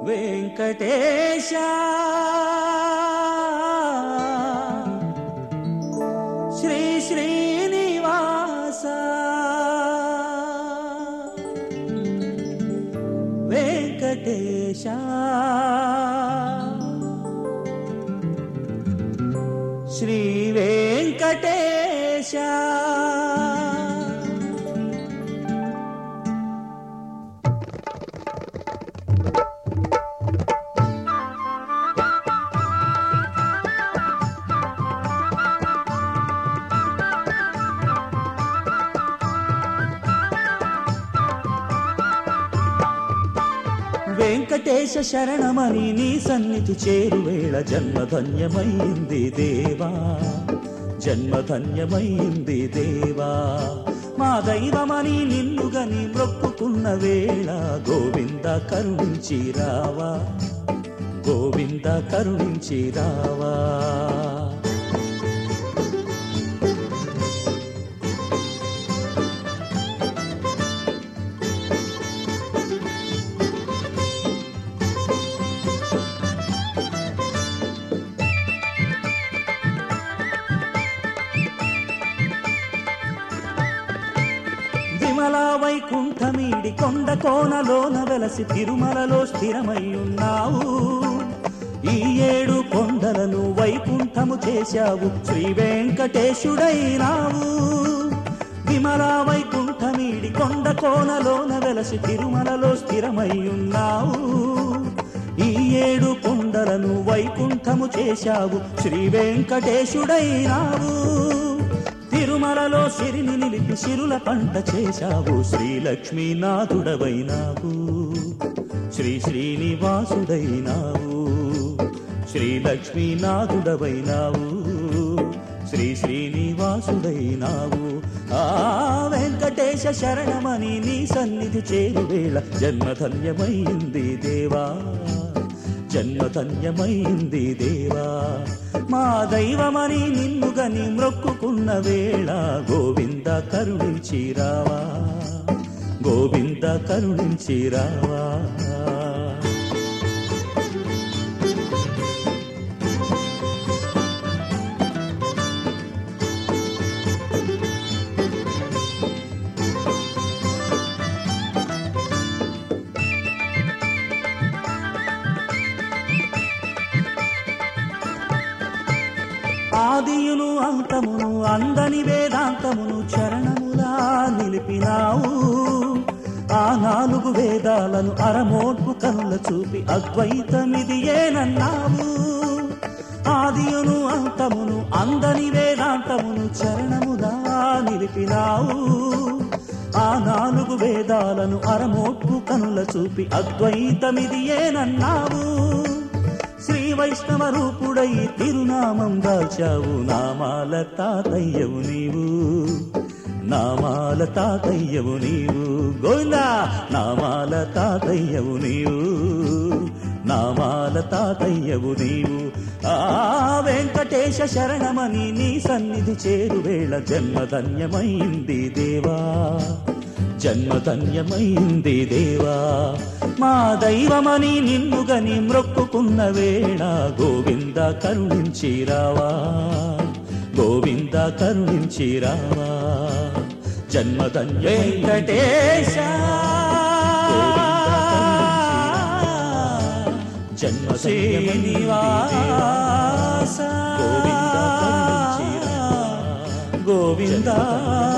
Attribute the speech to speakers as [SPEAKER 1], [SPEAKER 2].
[SPEAKER 1] వెంకటేశ శ్రీ శ్రీనివాస వెంకటేశ శ్రీ వెంకటేశ వెంకటేశ శరణమని నీ సన్నిధి చేరువేళ జన్మధన్యమైంది దేవా జన్మధన్యమైంది దేవా మా దైవమని నిన్నుగని మొక్కుకున్న వేళ గోవింద కరుణించి రావా గోవింద కరుణించి రావా విమల వైకుంఠమీడి కొండ కోనలోన వెలసి తిరుమలలో స్థిరమై ఉన్నావు ఈ ఏడు కొండలను వైకుంఠము చేశావు శ్రీ వెంకటేశుడైనావు విమల వైకుంఠమీడి కొండ కోనలోన వెలసి తిరుమలలో స్థిరమై ఉన్నావు ఈ ఏడు కొండలను వైకుంఠము చేశావు శ్రీ వెంకటేశుడైనావు తిరుమలలో సిరిని నిలిపి సిరుల పంట చేశావు శ్రీలక్ష్మీనాథుడవైనావు శ్రీ శ్రీనివాసుడైనావు శ్రీలక్ష్మీనాథుడవైనావు శ్రీ శ్రీనివాసుడైనావు ఆ వెంకటేశ శరణమని నీ సన్నిధి చేరువేళ జన్మధన్యమైంది దేవా జన్మధన్యమైంది దేవా మా దైవమని నిన్నుగని మ్రొక్కుకున్న వేళ గోవింద కరుణించి రావా గోవింద కరుణించి రావా ఆదియును అంతమును అందని వేదాంతమును చరణములా నిలిపినావు ఆ నాలుగు వేదాలను అరమోట్పు కనుల చూపి అద్వైతమిది ఏనన్నావు ఆదియును అంతమును అందని వేదాంతమును చరణములా నిలిపినావు ఆ నాలుగు వేదాలను అరమోట్పు కనుల చూపి అద్వైతమిది ఏనన్నావు శ్రీ వైష్ణవ రూపుడై తిరునామం దాచావు నామాల తాతయ్యవు నీవు నామాల తాతయ్యవు నీవు గోవిందా నామాల తాతయ్యవు నీవు నామాల తాతయ్యవు నీవు ఆ వెంకటేశ శరణమని నీ సన్నిధి చేరువేళ జన్మధన్యమైంది దేవా జన్మధన్యమైంది దేవా మా దైవమని నిన్నుగని మ్రొక్కుకున్న వేళ గోవింద కరుణించి రావా గోవింద కరుణించి రావా జన్మధన్య వెంకటేశ జన్మ శ్రీనివాస గోవింద కరుణించి రావా. గోవింద